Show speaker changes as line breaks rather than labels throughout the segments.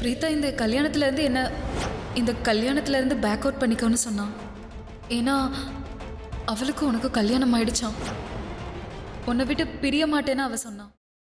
பிரீதா இந்த கல்யாணத்துல இருந்து என்ன இந்த கல்யாணத்துல இருந்து பேக் அவுட் பண்ணிக்கோன்னு சொன்னான் ஏன்னா அவளுக்கும் உனக்கு கல்யாணம் ஆயிடுச்சாம் உன்னை விட்டு பிரிய மாட்டேன்னு அவ சொன்னான்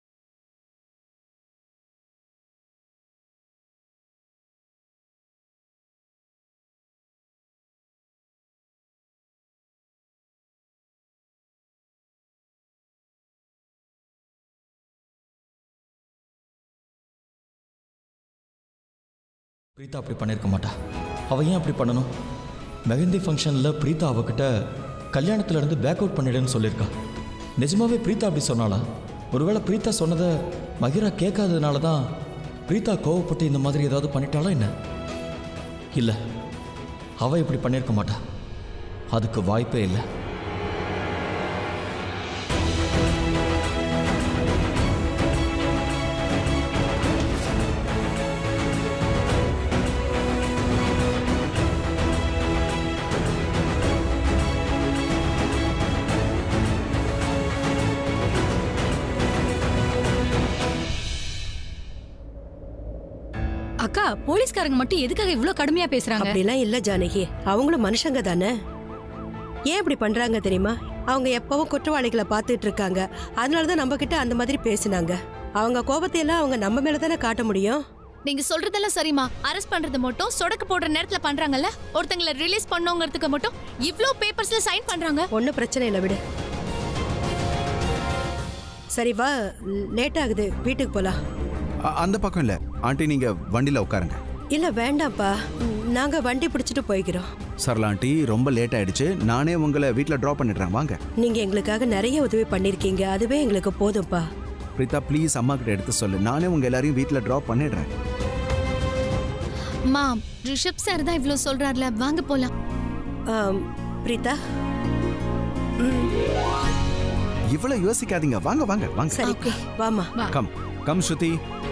பிரீதா அப்படி பண்ணியிருக்க மாட்டா அவள் ஏன் அப்படி பண்ணணும் மெஹந்தி ஃபங்க்ஷனில் பிரீதா அவகிட்ட கல்யாணத்துல இருந்து பேக் அவுட் பண்ணிடுன்னு சொல்லியிருக்கா நிஜமாவே பிரீதா அப்படி சொன்னாளா ஒருவேளை பிரீதா சொன்னதை மகிரா கேட்காததுனால தான் பிரீதா கோவப்பட்டு இந்த மாதிரி ஏதாவது பண்ணிட்டாளா என்ன இல்லை அவள் இப்படி பண்ணியிருக்க மாட்டா அதுக்கு வாய்ப்பே இல்லை
அக்கா போலீஸ்காரங்க மட்டும் எதுக்காக இவ்ளோ கடுமையா பேசுறாங்க
அப்படிலாம் இல்ல ஜானகி அவங்களும் மனுஷங்க தானே ஏன் இப்படி பண்றாங்க தெரியுமா அவங்க எப்பவும் குற்றவாளிகளை பார்த்துட்டு இருக்காங்க அதனால தான் நம்ம கிட்ட அந்த மாதிரி பேசினாங்க அவங்க கோபத்தை எல்லாம் அவங்க நம்ம மேல தானே காட்ட முடியும்
நீங்க சொல்றதெல்லாம் சரிம்மா அரெஸ்ட் பண்றது மட்டும் சொடக்கு போடுற நேரத்துல பண்றாங்கல்ல ஒருத்தங்கள ரிலீஸ் பண்ணோங்கிறதுக்கு மட்டும் இவ்ளோ பேப்பர்ஸ்ல சைன் பண்றாங்க
ஒன்றும் பிரச்சனை இல்லை விடு சரி வா லேட் ஆகுது வீட்டுக்கு போலாம்
அ- அந்த பக்கம் இல்ல ஆண்டி நீங்க வண்டியில உட்காருங்க
இல்ல வேண்டாம்ப்பா நாங்க வண்டி பிடிச்சிட்டு போய்க்கிறோம்
சரளா ஆண்டி ரொம்ப லேட் ஆயிடுச்சு நானே உங்களை வீட்டில் ட்ராப் பண்ணிடுறேன் வாங்க
நீங்க எங்களுக்காக நிறைய உதவி பண்ணிருக்கீங்க அதுவே எங்களுக்கு போதும்ப்பா
பிரீதா ப்ளீஸ் அம்மா கிட்ட எடுத்து சொல்லு நானே உங்க எல்லாரையும் வீட்டில் ட்ராப் பண்ணிடுறேன்
மா ரிஷப் சார் தான் இவ்ளோ சொல்றாருல வாங்க போலாம்
ஆம், பிரீதா
இவ்வளவு யோசிக்காதீங்க வாங்க வாங்க வாங்க
சரி வாமா
கம் கம் ஸ்ருதி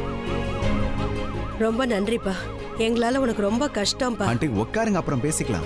ரொம்ப நன்றிப்பா எங்களால உனக்கு ரொம்ப கஷ்டம்ப்பா
ஆண்டி உட்காருங்க அப்புறம் பேசிக்கலாம்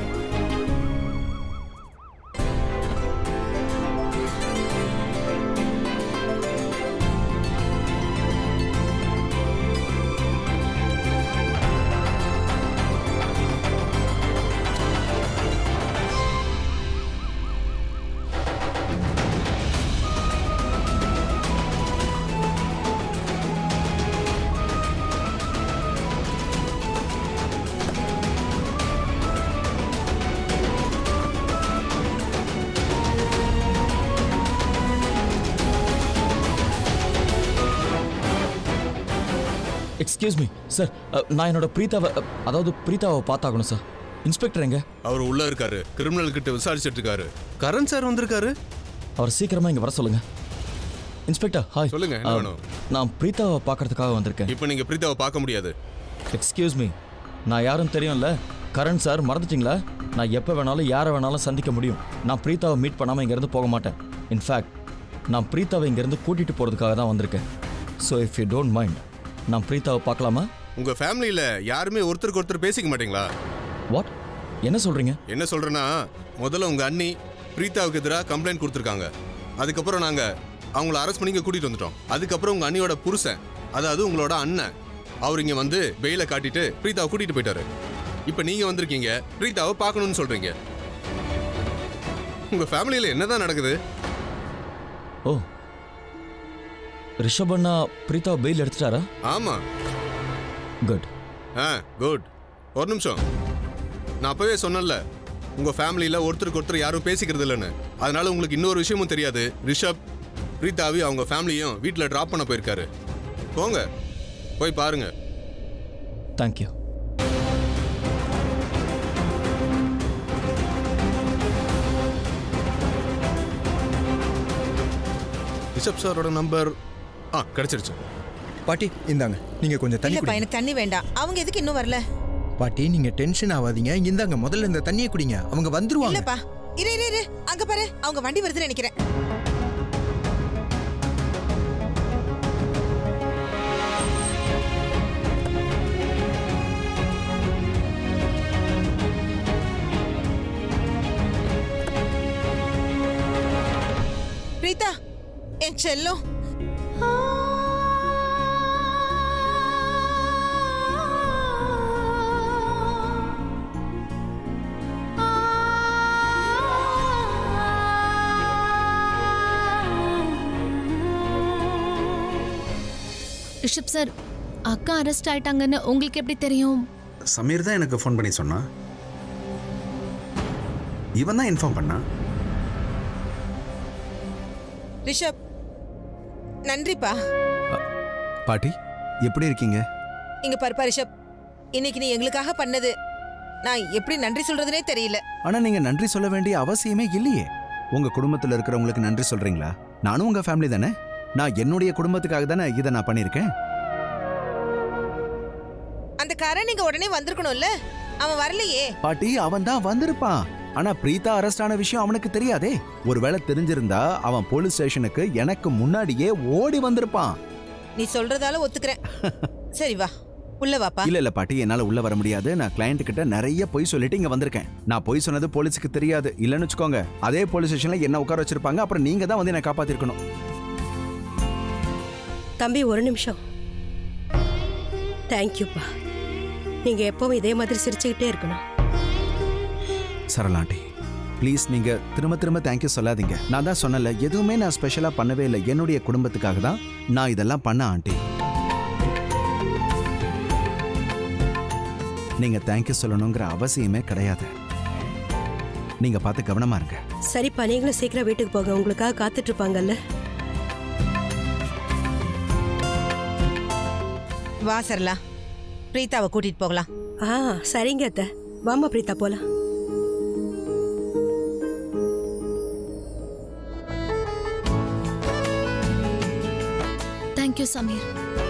எக்ஸ்கியூஸ் மீ சார் நான் என்னோட பிரீதாவை அ, அதாவது பிரீதாவை பார்த்தாகணும் சார் இன்ஸ்பெக்டர் எங்க
அவர் உள்ள இருக்காரு கிரிமினல் கிட்ட விசாரிச்சிட்டு இருக்காரு கரண் சார் வந்திருக்காரு
அவர் சீக்கிரமா இங்க வர சொல்லுங்க இன்ஸ்பெக்டர் ஹாய்
சொல்லுங்க, என்ன
அ,
வேணும்?
நான் பிரீதாவை பார்க்கறதுக்காக வந்திருக்கேன்
இப்போ நீங்க பிரீதாவை பார்க்க முடியாது
எக்ஸ்கியூஸ் மீ நான் யாரும் தெரியும்ல கரண் சார் மறந்துட்டீங்களா நான் எப்போ வேணாலும் யாரை வேணாலும் சந்திக்க முடியும் நான் பிரீதாவை மீட் பண்ணாமல் இங்கேருந்து போக மாட்டேன் இன்ஃபேக்ட் நான் பிரீதாவை இங்கேருந்து கூட்டிகிட்டு போகிறதுக்காக தான் வந்திருக்கேன் so if you don't mind நான் பிரீதாவை பார்க்கலாமா
உங்க ஃபேமிலியில யாருமே ஒருத்தருக்கு ஒருத்தர் பேசிக்க மாட்டீங்களா
வாட் என்ன சொல்கிறீங்க
என்ன சொல்றேன்னா முதல்ல உங்க அண்ணி பிரீதாவுக்கு எதிராக கம்ப்ளைண்ட் கொடுத்துருக்காங்க அதுக்கப்புறம் நாங்க அவங்கள அரெஸ்ட் பண்ணி இங்க கூட்டிட்டு வந்துட்டோம் அதுக்கப்புறம் உங்க அண்ணியோட புருஷன் அதாவது உங்களோட அண்ணன் அவர் இங்க வந்து வெயில காட்டிட்டு பிரீதாவை கூட்டிட்டு போயிட்டாரு இப்போ நீங்க வந்திருக்கீங்க பிரீதாவை பார்க்கணும்னு சொல்றீங்க உங்க ஃபேமிலியில என்னதான் நடக்குது
ஓ ரிஷப் அண்ணா பிரீதாவை பெயில் எடுத்துட்டாரா
ஆமா
குட்
ஆ குட் ஒரு நிமிஷம் நான் அப்பவே சொன்னேன்ல உங்க ஃபேமிலியில ஒருத்தருக்கு ஒருத்தர் யாரும் பேசிக்கிறது இல்லைன்னு அதனால உங்களுக்கு இன்னொரு விஷயமும் தெரியாது ரிஷப் பிரீதாவி அவங்க ஃபேமிலியும் வீட்டில் ட்ராப் பண்ண போயிருக்காரு போங்க போய் பாருங்க
தேங்க்யூ
ரிஷப் சாரோட நம்பர் ஆ கிடைச்சிருச்சு
பாட்டி இந்தாங்க நீங்க கொஞ்சம் தண்ணி
இல்லப்பா
குடிங்க
எனக்கு தண்ணி வேண்டாம் அவங்க எதுக்கு இன்னும் வரல
பாட்டி நீங்க டென்ஷன் ஆகாதீங்க இந்தாங்க முதல்ல இந்த தண்ணியை குடிங்க அவங்க வந்துருவாங்க
இல்லப்பா இரு இரு இரு அங்க பாரு அவங்க வண்டி வருதுன்னு நினைக்கிறேன் பிரீதா என் செல்லம்
ரிஷப் சார் அக்கா அரெஸ்ட் ஆயிட்டாங்கன்னு உங்களுக்கு எப்படி தெரியும்
சமீர் தான் எனக்கு ஃபோன் பண்ணி சொன்னான் இவன் தான் இன்ஃபார்ம் பண்ணான்
ரிஷப் நன்றிப்பா
பாட்டி எப்படி இருக்கீங்க
இங்க பாருப்பா ரிஷப் இன்னைக்கு நீ எங்களுக்காக பண்ணது நான் எப்படி நன்றி சொல்றதுனே தெரியல
ஆனா நீங்க நன்றி சொல்ல வேண்டிய அவசியமே இல்லையே உங்க குடும்பத்துல இருக்கிறவங்களுக்கு நன்றி சொல்றீங்களா நானும் உங்க ஃபேமிலி தானே நான் என்னுடைய குடும்பத்துக்காக தானே இதை நான் பண்ணியிருக்கேன்
அந்த காரன் நீங்க உடனே வந்திருக்கணும்ல அவன் வரலையே
பாட்டி அவன் தான் வந்திருப்பான் ஆனா பிரீதா அரெஸ்ட் ஆன விஷயம் அவனுக்கு தெரியாதே ஒருவேளை தெரிஞ்சிருந்தா அவன் போலீஸ் ஸ்டேஷனுக்கு எனக்கு முன்னாடியே ஓடி வந்திருப்பான்
நீ சொல்றதால ஒத்துக்கிறேன் சரி வா உள்ள வாப்பா
இல்ல இல்ல பாட்டி என்னால உள்ள வர முடியாது நான் கிளையண்ட் கிட்ட நிறைய பொய் சொல்லிட்டு இங்க வந்திருக்கேன் நான் பொய் சொன்னது போலீஸுக்கு தெரியாது இல்லன்னு வச்சுக்கோங்க அதே போலீஸ் ஸ்டேஷன்ல என்ன உட்கார வச்சிருப்பாங்க அப்புறம் நீங்க தான் வந்து என்ன காப்பாத்திருக்கணும்
தம்பி ஒரு நிமிஷம் தேங்க்யூப்பா நீங்க எப்பவும் இதே மாதிரி சிரிச்சுக்கிட்டே இருக்கணும்
சரளாண்டி ப்ளீஸ் நீங்க திரும்ப திரும்ப தேங்க்யூ சொல்லாதீங்க நான் தான் சொன்னல எதுவுமே நான் ஸ்பெஷலா பண்ணவே இல்லை என்னுடைய குடும்பத்துக்காக தான் நான் இதெல்லாம் பண்ண ஆண்டி நீங்க தேங்க்யூ சொல்லணுங்கிற அவசியமே கிடையாது நீங்க பார்த்து கவனமா இருங்க
சரிப்பா நீங்களும் சீக்கிரம் வீட்டுக்கு போங்க உங்களுக்காக காத்துட்டு இருப்பாங்கல்ல
வா சரலா பிரீதாவை கூட்டிட்டு போகலாம்
ஆ சரிங்க அத்தை வாமா பிரீதா போலாம்
தேங்க்யூ சமீர்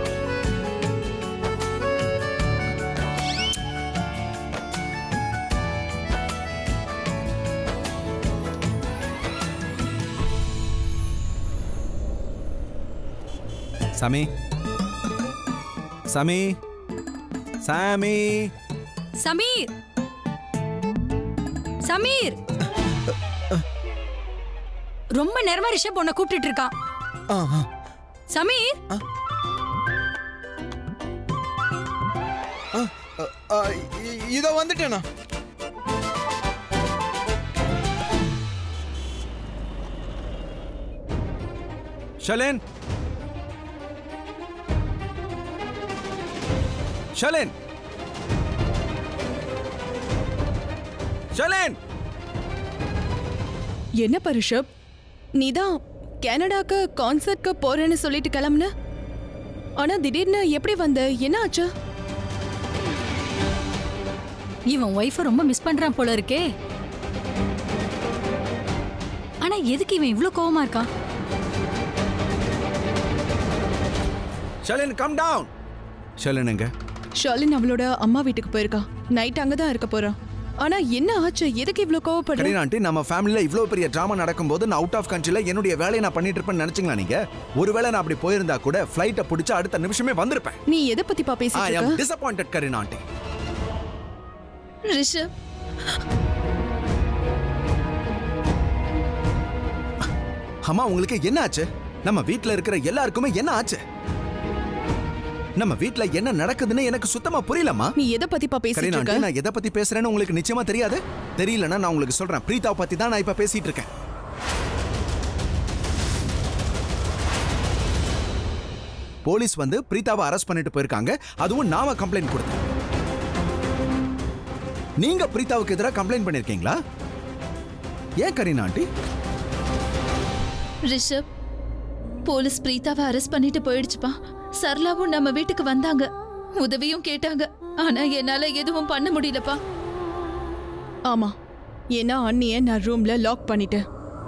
சாமி சாமி சாமி
சமீர் சமீர் ரொம்ப நேரமா ரிஷப் உன்னை கூப்பிட்டுட்டு இருக்கான்
ஆ ஆ
சமீர்
ஆ, ஆ, இ- இதோ வந்துட்டேண்ணா
ஷலேன் ஷலேன் ஷலேன்
என்னப்பா ரிஷப் நீ தான் கனடாக்கு கான்சர்ட்க்கு போறேன்னு சொல்லிட்டு கிளம்புன ஆனா திடீர்னு எப்படி வந்த என்ன ஆச்சு
இவன் ஒய்ஃபை ரொம்ப மிஸ் பண்றான் போல இருக்கே ஆனா எதுக்கு இவன் இவ்ளோ கோவமா இருக்கான்
ஷலேன் கம் டவுன் ஷலேன் எங்க
ஷாலின் அவளோட அம்மா வீட்டுக்கு போயிருக்கா நைட் அங்கதான் இருக்க போறான் ஆனா என்ன ஆச்சு எதுக்கு இவ்ளோ கோவப்படுற
கரீனா ஆண்டி நம்ம ஃபேமிலில இவ்ளோ பெரிய டிராமா நடக்கும்போது நான் அவுட் ஆஃப் கண்ட்ரில என்னுடைய வேலையை நான் பண்ணிட்டு இருப்பேன்னு நினைச்சீங்களா நீங்க ஒருவேளை நான் அப்படி போயிருந்தா கூட ஃப்ளைட்டை பிடிச்சு அடுத்த நிமிஷமே வந்திருப்பேன்
நீ எதை பத்திப்பா
ஐ
பேசிட்டு
அம்
இருக்க
டிசப்பாயிண்டட் கரீனா ஆண்டி
ரிஷப்
அம்மா உங்களுக்கு என்ன ஆச்சு நம்ம வீட்ல இருக்கிற எல்லாருக்குமே என்ன ஆச்சு நம்ம வீட்ல என்ன நடக்குதுன்னு எனக்கு சுத்தமா புரியலம்மா
நீ எதை பத்திப்பா பேசிட்டு
கரீனா ஆண்டி
இருக்க
நான் எதை பத்தி பேசுறேன்னு உங்களுக்கு நிச்சயமா தெரியாது தெரியலன்னா நான் உங்களுக்கு சொல்றேன் பிரீதாவை பத்தி தான் நான் இப்ப பேசிட்டு இருக்கேன் போலீஸ் வந்து பிரீதாவை அரெஸ்ட் பண்ணிட்டு போயிருக்காங்க அதுவும் நாம கம்ப்ளைண்ட் கொடுத்தோம் நீங்க பிரீதாவுக்கு எதிராக கம்ப்ளைண்ட் பண்ணிருக்கீங்களா ஏன் கரீனா ஆண்டி
ரிஷப் போலீஸ் பிரீதாவை அரெஸ்ட் பண்ணிட்டு போயிடுச்சுப்பா சரளாவும் நம்ம வீட்டுக்கு வந்தாங்க உதவியும் கேட்டாங்க ஆனா என்னால எதுவும் பண்ண முடியலப்பா
ஆமா ஏன்னா அண்ணிய நான் ரூம்ல லாக் பண்ணிட்டேன்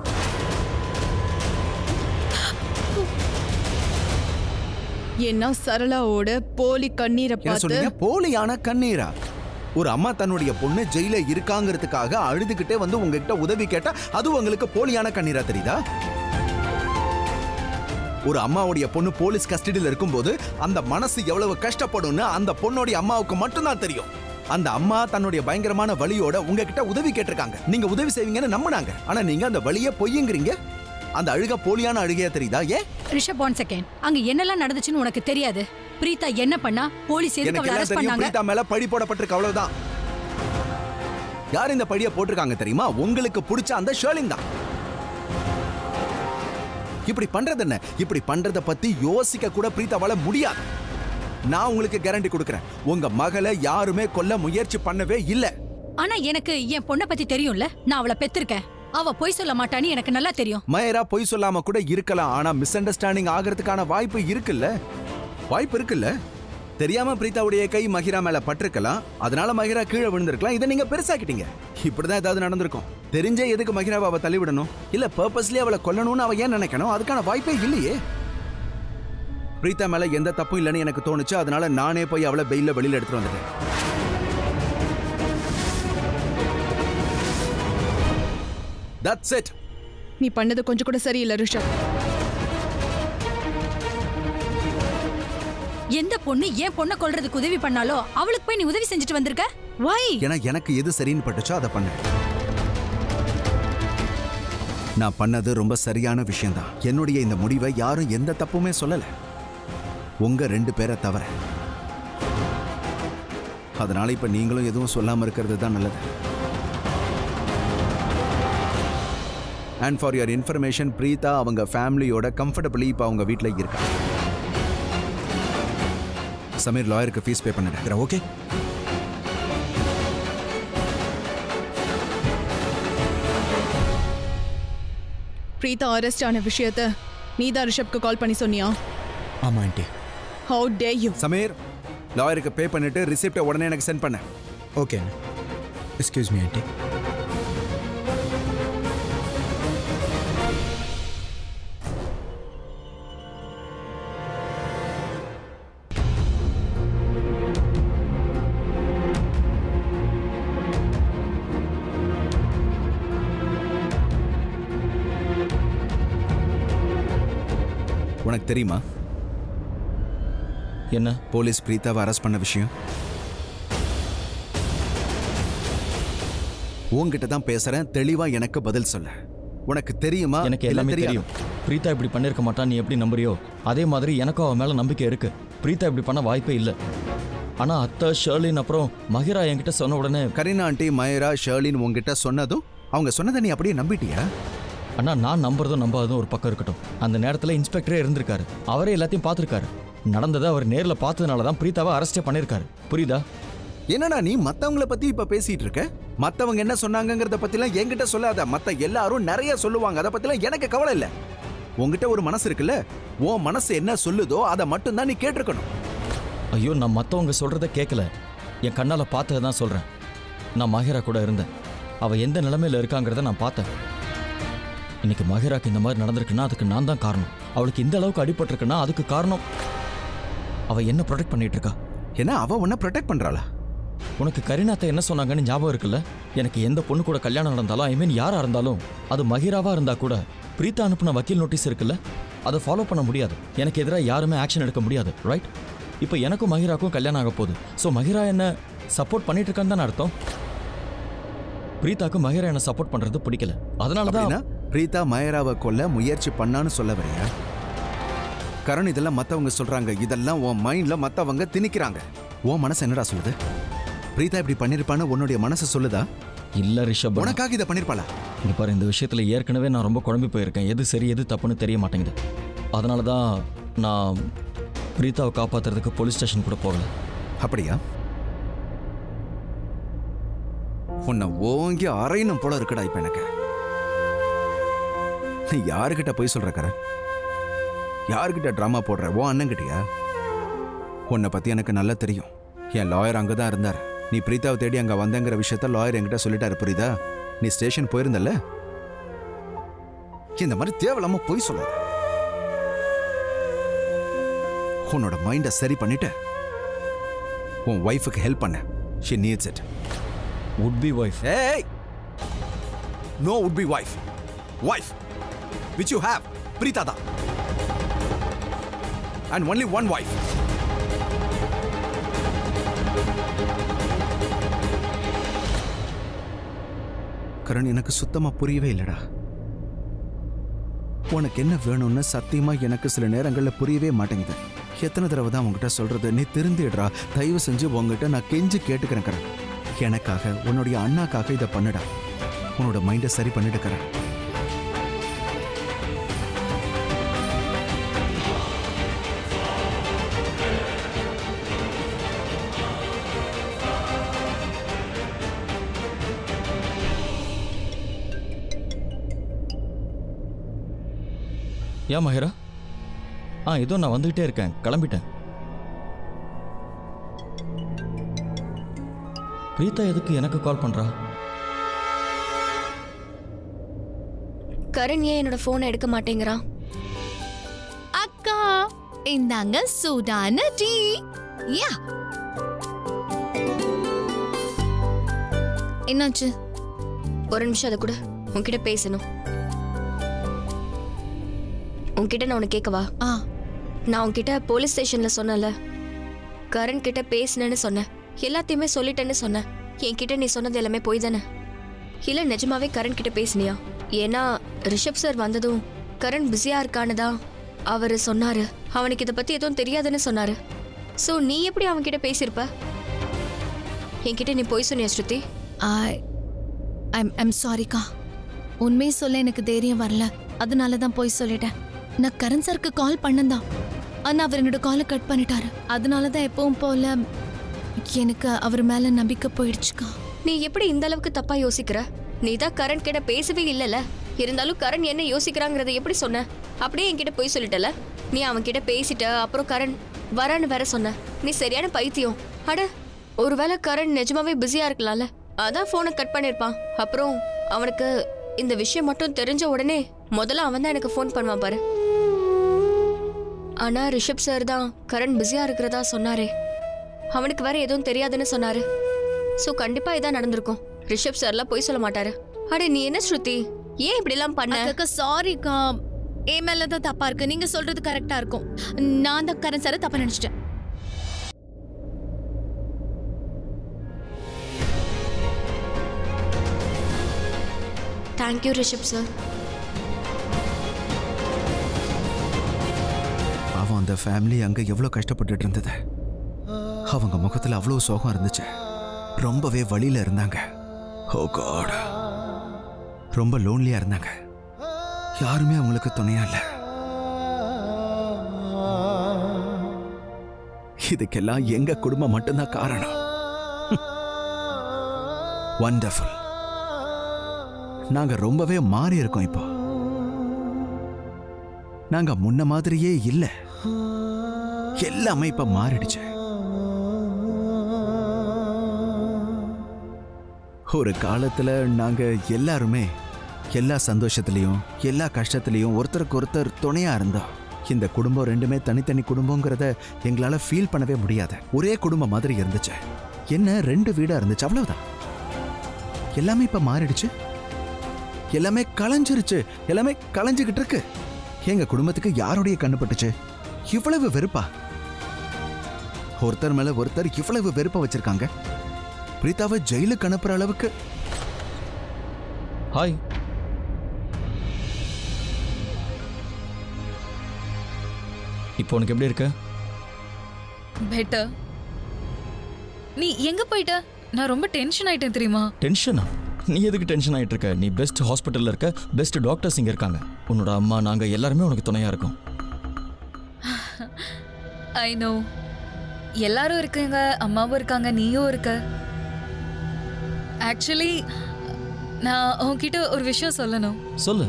ஏன்னா சரளாவோட போலி கண்ணீரை
என்ன
பார்த்து
சொன்னீங்க போலியான கண்ணீரா ஒரு அம்மா தன்னுடைய பொண்ணு ஜெயில இருக்காங்கிறதுக்காக அழுதுகிட்டே வந்து உங்ககிட்ட உதவி கேட்டா அது உங்களுக்கு போலியான கண்ணீரா தெரியுதா ஒரு அம்மாவுடைய பொண்ணு போலீஸ் கஸ்டடியில் இருக்கும்போது அந்த மனசு எவ்வளவு கஷ்டப்படும்னு அந்த பொண்ணுடைய அம்மாவுக்கு மட்டும்தான் தெரியும் அந்த அம்மா தன்னுடைய பயங்கரமான வலியோட உங்ககிட்ட உதவி கேட்டிருக்காங்க நீங்க உதவி செய்வீங்கன்னு நம்பினாங்க ஆனா நீங்க அந்த வலியை பொய்யுங்கிறீங்க அந்த அழுக போலியான அழுகையா தெரியுதா ஏன்
ரிஷப் ஒன் செகண்ட் அங்க என்னெல்லாம் நடந்துச்சுன்னு உனக்கு தெரியாது பிரீதா என்ன பண்ணா போலீஸ் எதுக்கு
எனக்கு
அவளை
எல்லாம்
அரெஸ்ட்
தெரியும்
பண்ணாங்க
பிரீதா மேல பழி போடப்பட்டிருக்கு அவ்வளவுதான் யார் இந்த பழிய போட்டிருக்காங்க தெரியுமா உங்களுக்கு பிடிச்ச அந்த ஷேர்லின் தான் இப்படி பண்றது என்ன இப்படி பண்றத பத்தி யோசிக்க கூட பிரீத்தாவால முடியாது நான் உங்களுக்கு கேரண்டி கொடுக்கறேன் உங்க மகளை யாருமே கொல்ல முயற்சி பண்ணவே இல்ல
ஆனா எனக்கு என் பொண்ணை பத்தி தெரியும்ல நான் அவளை பெத்திருக்கேன் அவ பொய் சொல்ல மாட்டான்னு எனக்கு நல்லா தெரியும்
மயரா பொய் சொல்லாம கூட இருக்கலாம் ஆனா மிஸ் அண்டர்ஸ்டாண்டிங் ஆகிறதுக்கான வாய்ப்பு இருக்குல்ல வாய்ப்பு இருக்குல்ல தெரியாம பிரீதாவுடைய கை மகிரா மேல பட்டிருக்கலாம் அதனால மகிரா கீழே விழுந்திருக்கலாம் இதை நீங்க பெருசாக்கிட்டீங்க இப்படிதான் ஏதாவது நடந்திருக்கும் தெரிஞ்சே எதுக்கு மகிராவை அவ தள்ளி விடணும் இல்ல பர்பஸ்லயே அவளை கொல்லணும்னு அவ ஏன் நினைக்கணும் அதுக்கான வாய்ப்பே இல்லையே பிரீதா மேல எந்த தப்பும் இல்லைன்னு எனக்கு தோணுச்சு அதனால நானே போய் அவளை பெயில வெளியில எடுத்துட்டு வந்துட்டேன் தட்ஸ் இட்
நீ பண்ணது கொஞ்சம் கூட சரியில்லை ரிஷப்
எந்த பொண்ணு என் பொண்ணை கொல்றதுக்கு உதவி பண்ணாலோ அவளுக்கு போய் நீ உதவி செஞ்சுட்டு வந்திருக்க வை
ஏன்னா எனக்கு எது சரின்னு பட்டுச்சோ அதை பண்ணேன் நான் பண்ணது ரொம்ப சரியான விஷயம்தான் என்னுடைய இந்த முடிவை யாரும் எந்த தப்புமே சொல்லல உங்க ரெண்டு பேரை தவிர அதனால இப்ப நீங்களும் எதுவும் சொல்லாம இருக்கிறது தான் நல்லது and for your information Preetha அவங்க ஃபேமிலியோட கம்ஃபர்டபுளி இப்போ அவங்க வீட்டில் இருக்காங்க சமீர் லாயருக்கு ஃபீஸ் பே பண்ணிடுறேன் ஓகே
பிரீதா அரெஸ்ட் ஆன விஷயத்த நீ தான் ரிஷப்க்கு கால் பண்ணி சொன்னியா
ஆமா aunty
how dare you
Sameer லாயருக்கு பே பண்ணிட்டு ரிசிப்டை உடனே எனக்கு சென்ட் பண்ண
ஓகே எக்ஸ்கியூஸ் மீ ஆண்டி
உனக்கு தெரியுமா
என்ன
போலீஸ் பிரீதாவை அரெஸ்ட் பண்ண விஷயம் உன்கிட்ட தான் பேசுறேன் தெளிவா எனக்கு பதில் சொல்ல உனக்கு தெரியுமா
எனக்கு
இல்ல
எல்லாமே
தெரியாதா?
தெரியும் பிரீதா இப்படி பண்ணிருக்க மாட்டான் நீ எப்படி நம்புறியோ அதே மாதிரி எனக்கும் அவன் மேல நம்பிக்கை இருக்கு பிரீதா இப்படி பண்ண வாய்ப்பே இல்லை ஆனா அத்தை ஷர்லின் அப்புறம் மகிரா என்கிட்ட சொன்ன உடனே
கரீனா ஆண்டி மயரா ஷர்லின் உன்கிட்ட சொன்னதும் அவங்க சொன்னதை நீ அப்படியே நம்பிட்டியா
அண்ணா நான் நம்புறதும் நம்பாததும் ஒரு பக்கம் இருக்கட்டும் அந்த நேரத்துல இன்ஸ்பெக்டரே இருந்திருக்காரு அவரே எல்லாத்தையும் பார்த்திருக்காரு நடந்ததை அவர் நேர்ல பார்த்ததுனால தான் பிரீதாவை அரெஸ்டே பண்ணிருக்காரு புரியுதா
என்னடா நீ மத்தவங்கள பத்தி இப்ப பேசிட்டு இருக்க மத்தவங்க என்ன சொன்னாங்கங்கறத பத்திலாம் என்கிட்ட சொல்லாத மத்த எல்லாரும் நிறைய சொல்லுவாங்க அதை பத்திலாம் எனக்கு கவலை இல்ல உன்கிட்ட ஒரு மனசு இருக்குல்ல உன் மனசு என்ன சொல்லுதோ அதை மட்டும் தான் நீ கேட்டிருக்கணும்
ஐயோ நான் மற்றவங்க சொல்கிறத கேட்கல என் கண்ணால் பார்த்ததை தான் சொல்கிறேன் நான் மஹிரா கூட இருந்தேன் அவள் எந்த நிலைமையில் இருக்காங்கிறத நான் பார்த்தேன் இன்னைக்கு மஹிராக்கு இந்த மாதிரி நடந்திருக்குன்னா அதுக்கு நான் தான் காரணம் அவளுக்கு இந்த அளவுக்கு அடிபட்டிருக்குன்னா அதுக்கு காரணம் அவள் என்ன ப்ரொடெக்ட் பண்ணிட்டு இருக்கா
என்ன அவ உன்னை ப்ரொடெக்ட் பண்றாளா
உனக்கு கரிநாத்தை என்ன சொன்னாங்கன்னு ஞாபகம் இருக்குல்ல எனக்கு எந்த பொண்ணு கூட கல்யாணம் நடந்தாலும் ஐ மீன் யாரா இருந்தாலும் அது மகிராவா இருந்தா கூட பிரீத்தா அனுப்புன வக்கீல் நோட்டீஸ் இருக்குல்ல அதை ஃபாலோ பண்ண முடியாது எனக்கு எதிராக யாருமே ஆக்ஷன் எடுக்க முடியாது ரைட் இப்போ எனக்கும் மகிராக்கும் கல்யாணம் ஆக போகுது ஸோ மகிரா என்ன சப்போர்ட் பண்ணிட்டு இருக்கான்னு தானே அர்த்தம் பிரீத்தாக்கு மகிரா என்ன சப்போர்ட் பண்றது பிடிக்கல அதனால தான்
அப்படின்னா பிரீதா மயராவை கொல்ல முயற்சி பண்ணான்னு சொல்ல வரியா கரண் இதெல்லாம் மத்தவங்க சொல்றாங்க இதெல்லாம் உன் மைண்ட்ல மத்தவங்க திணிக்கிறாங்க உன் மனசு என்னடா சொல்லுது பிரீதா இப்படி பண்ணிருப்பான்னு உன்னுடைய மனசு சொல்லுதா
இல்ல ரிஷப்
உனக்காக இதை பண்ணிருப்பாளா
இங்க பாரு இந்த விஷயத்துல ஏற்கனவே நான் ரொம்ப குழம்பி போயிருக்கேன் எது சரி எது தப்புன்னு தெரிய மாட்டேங்குது அதனால தான் நான் பிரீத்தாவை காப்பாத்துறதுக்கு போலீஸ் ஸ்டேஷன் கூட போகல
அப்படியா உன்னை ஓங்கி அரையணும் போல இருக்குடா இப்ப எனக்கு நீ யாருக்கிட்ட போய் சொல்ற கரண் யாருக்கிட்ட ட்ராமா போடுற ஓ அண்ணன்கிட்டயா உன்னை பத்தி எனக்கு நல்லா தெரியும் என் லாயர் அங்கே தான் இருந்தார் நீ பிரீத்தாவை தேடி அங்கே வந்தங்கிற விஷயத்த லாயர் என்கிட்ட சொல்லிட்டாரு புரியுதா நீ ஸ்டேஷன் போயிருந்தல்ல இந்த மாதிரி தேவையில்லாம பொய் சொல்லாத உன்னோட மைண்டை சரி பண்ணிட்டு உன் ஒய்ஃபுக்கு ஹெல்ப் பண்ண she needs it
would be wife
ஏய் no would be wife wife which you have Preetha தான் and only one wife Karan எனக்கு சுத்தமா புரியவே இல்லடா உனக்கு என்ன வேணும்னு சத்தியமா எனக்கு சில நேரங்கள்ல புரியவே மாட்டேங்குது எத்தனை தடவை தான் உங்ககிட்ட சொல்றது நீ திருந்திடுறா தயவு செஞ்சு உங்ககிட்ட நான் கெஞ்சி கேட்டுக்கிறேன் கரண் எனக்காக உன்னுடைய அண்ணாக்காக இதை பண்ணுடா உன்னோட மைண்டை சரி பண்ணிட்டு கரண்
ஏன் மஹிரா ஆ இதோ நான் வந்துக்கிட்டே இருக்கேன் கிளம்பிட்டேன் பிரீதா எதுக்கு எனக்கு கால் பண்ணுறா
கரண் ஏன் என்னோட போனை எடுக்க மாட்டேங்கிறான்
அக்கா இந்தாங்க சூடான டீ யா
என்னாச்சு ஒரு நிமிஷம் அதை கூட உன்கிட்ட பேசணும் உன்கிட்ட நான் உனக்கு கேட்கவா
ஆ
நான் உன்கிட்ட போலீஸ் ஸ்டேஷன்ல சொன்னல கரண் கிட்ட பேசினேன்னு சொன்னேன் எல்லாத்தையுமே சொல்லிட்டேன்னு சொன்னேன் என்கிட்ட நீ சொன்னது எல்லாமே போய் தானே இல்ல நிஜமாவே கரண் கிட்ட பேசினியா ஏன்னா ரிஷப் சார் வந்ததும் கரண் பிஸியா இருக்கான்னு தான் அவர் சொன்னாரு அவனுக்கு இதை பத்தி எதுவும் தெரியாதுன்னு சொன்னாரு சோ நீ எப்படி அவன்கிட்ட பேசியிருப்ப என்கிட்ட நீ போய் சொன்னியா ஸ்ருதி
ஐ ஐம் ஐம் சாரிக்கா உண்மையை சொல்ல எனக்கு தைரியம் வரல அதனால தான் போய் சொல்லிட்டேன் நான் கரண் சாருக்கு கால் பண்ணந்தான் ஆனா அவர் என்னோட காலை கட் பண்ணிட்டாரு அதனால தான் எப்பவும் போல எனக்கு அவர் மேல நம்பிக்கை போயிடுச்சுக்கா
நீ எப்படி இந்த அளவுக்கு தப்பா யோசிக்கிற நீ தான் கரண் கிட்ட பேசவே இல்லல இருந்தாலும் கரண் என்ன யோசிக்கிறாங்கறத எப்படி சொன்ன அப்படியே என்கிட்ட போய் சொல்லிட்டல நீ அவன் கிட்ட பேசிட்ட அப்புறம் கரண் வரேன்னு வேற சொன்ன நீ சரியான பைத்தியம் அட ஒருவேளை கரண் நிஜமாவே பிஸியா இருக்கலாம்ல அதான் போனை கட் பண்ணிருப்பான் அப்புறம் அவனுக்கு இந்த விஷயம் மட்டும் தெரிஞ்ச உடனே முதல்ல அவன் தான் எனக்கு ஃபோன் பண்ணுவான் பாரு ஆனா ரிஷப் சார் தான் கரண் பிஸியா இருக்கிறதா சொன்னாரே அவனுக்கு வேற எதுவும் தெரியாதுன்னு சொன்னாரு சோ கண்டிப்பா இதான் நடந்திருக்கும் ரிஷப் சார்லாம் போய் சொல்ல மாட்டாரு அட நீ என்ன ஸ்ருதி ஏன் இப்படி எல்லாம் பண்ண
அக்கா சாரிக்கா என் மேல தான் தப்பா இருக்கு நீங்க சொல்றது கரெக்டா இருக்கும் நான் தான் கரண் சாரை தப்பா நினைச்சிட்டேன்
தேங்க்யூ ரிஷப் சார்
அவன் அந்த ஃபேமிலி அங்க எவ்வளவு கஷ்டப்பட்டுட்டு இருந்தது அவங்க முகத்துல அவ்வளவு சோகம் இருந்துச்சு ரொம்பவே வழியில இருந்தாங்க ஓ காட் ரொம்ப லோன்லியா இருந்தாங்க யாருமே அவங்களுக்கு துணையா இல்ல இதுக்கெல்லாம் எங்க குடும்பம் மட்டும்தான் காரணம் வண்டர்ஃபுல் நாங்க ரொம்பவே மாறி இருக்கோம் இப்போ நாங்க முன்ன மாதிரியே இல்ல எல்லாமே இப்ப மாறிடுச்சு ஒரு காலத்துல நாங்க எல்லாருமே எல்லா சந்தோஷத்துலயும் எல்லா கஷ்டத்துலயும் ஒருத்தருக்கு ஒருத்தர் துணையா இருந்தோம் இந்த குடும்பம் ரெண்டுமே தனித்தனி குடும்பங்கிறத எங்களால ஃபீல் பண்ணவே முடியாது ஒரே குடும்பம் மாதிரி இருந்துச்சு என்ன ரெண்டு வீடா இருந்துச்சு அவ்வளவுதான் எல்லாமே இப்ப மாறிடுச்சு எல்லாமே களைஞ்சிருச்சு எல்லாமே களைஞ்சுகிட்டு இருக்கு எங்க குடும்பத்துக்கு யாருடைய கண்ணு பட்டுச்சு இவ்வளவு வெறுப்பா ஒருத்தர் மேல ஒருத்தர் இவ்வளவு வெறுப்பா வச்சிருக்காங்க பிரீதாவை ஜெயிலுக்கு அனுப்புற அளவுக்கு
ஹாய் இப்போ உனக்கு எப்படி இருக்கு
பெட்டர் நீ எங்க போயிட்ட நான் ரொம்ப டென்ஷன் ஆயிட்டேன் தெரியுமா
டென்ஷனா நீ எதுக்கு டென்ஷன் ஆயிட்டு இருக்க நீ பெஸ்ட் ஹாஸ்பிட்டல்ல இருக்க பெஸ்ட் டாக்டர்ஸ் இங்க இருக்காங்க உன்னோட அம்மா நாங்க எல்லாருமே உனக்கு துணையா இருக்கோம்
ஐ நோ எல்லாரும் இருக்காங்க அம்மாவும் இருக்காங்க நீயும் இருக்க ஆக்சுவலி நான் உன்கிட்ட ஒரு விஷயம் சொல்லணும்
சொல்லு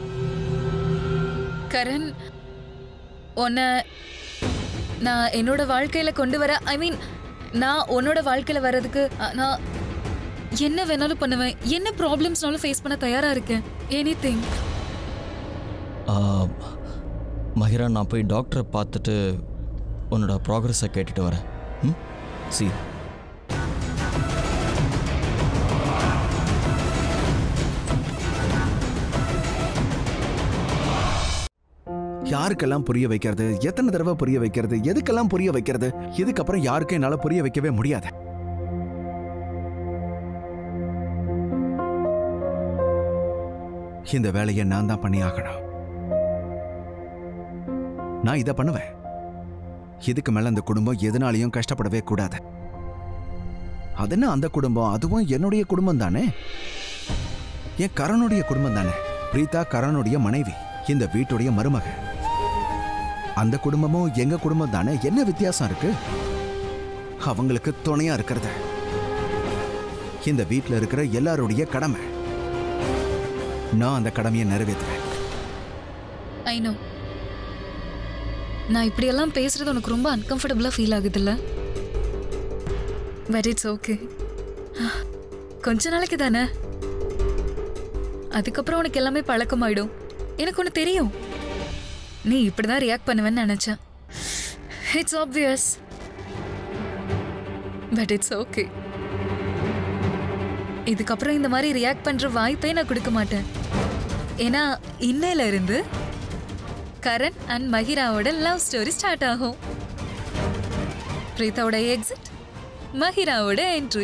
கரண் உன்னை நான் என்னோட வாழ்க்கையில கொண்டு வர ஐ மீன் நான் உன்னோட வாழ்க்கையில வர்றதுக்கு அ, நான் என்ன வேணாலும் பண்ணுவேன் என்ன ப்ராப்ளம்ஸ்னாலும் ஃபேஸ் பண்ண தயாரா இருக்கேன் எனி திங்
ஆ, மஹிரா நான் போய் டாக்டரை பார்த்துட்டு உன்னோட ப்ராக்ரஸை கேட்டுட்டு வரேன் ம் சி
யாருக்கெல்லாம் புரிய வைக்கிறது எத்தனை தடவை புரிய வைக்கிறது எதுக்கெல்லாம் புரிய வைக்கிறது இதுக்கப்புறம் யாருக்கும் என்னால புரிய வைக்கவே முடியாது இந்த வேலையை நான் தான் பண்ணி ஆகணும் நான் இதை பண்ணுவேன் இதுக்கு மேல அந்த குடும்பம் எதனாலையும் கஷ்டப்படவே கூடாது அது என்ன அந்த குடும்பம் அதுவும் என்னுடைய குடும்பம் தானே என் கரனுடைய குடும்பம் தானே பிரீதா கரனுடைய மனைவி இந்த வீட்டுடைய மருமக அந்த குடும்பமும் எங்க குடும்பம் தானே என்ன வித்தியாசம் இருக்கு அவங்களுக்கு துணையா இருக்கிறது இந்த வீட்ல இருக்கிற எல்லாருடைய கடமை நான் அந்த கடமையை நிறைவேற்றுறேன்
ஐ நோ நான் இப்படியெல்லாம் பேசுறது உனக்கு ரொம்ப அன்கம்ஃபர்டபுளாக ஃபீல் ஆகுதுல்ல பட் இட்ஸ் ஓகே கொஞ்ச நாளைக்கு தானே அதுக்கப்புறம் உனக்கு எல்லாமே பழக்கமாயிடும் எனக்கு ஒன்று தெரியும் நீ இப்படி தான் ரியாக்ட் பண்ணுவேன்னு நினச்சேன் it's obvious but it's okay இதுக்கப்புறம் இந்த மாதிரி ரியாக்ட் பண்ணுற வாய்ப்பே நான் கொடுக்க மாட்டேன் ஏன்னா இன்னையில இருந்து கரண் அண்ட் மஹிராவோட லவ் ஸ்டோரி ஸ்டார்ட் ஆகும் பிரீத்தாவோட எக்ஸிட் மஹிராவோட என்ட்ரி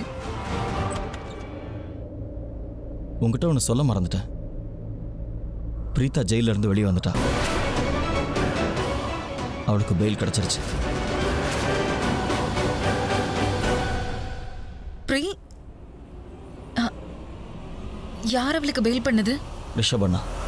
உங்ககிட்ட ஒன்று சொல்ல மறந்துட்டேன் பிரீதா ஜெயில இருந்து வெளியே வந்துட்டா அவளுக்கு பெயில் கிடைச்சிருச்சு
ப்ரீ அ, யார் அவளுக்கு பெயில் பண்ணது
ரிஷபண்ணா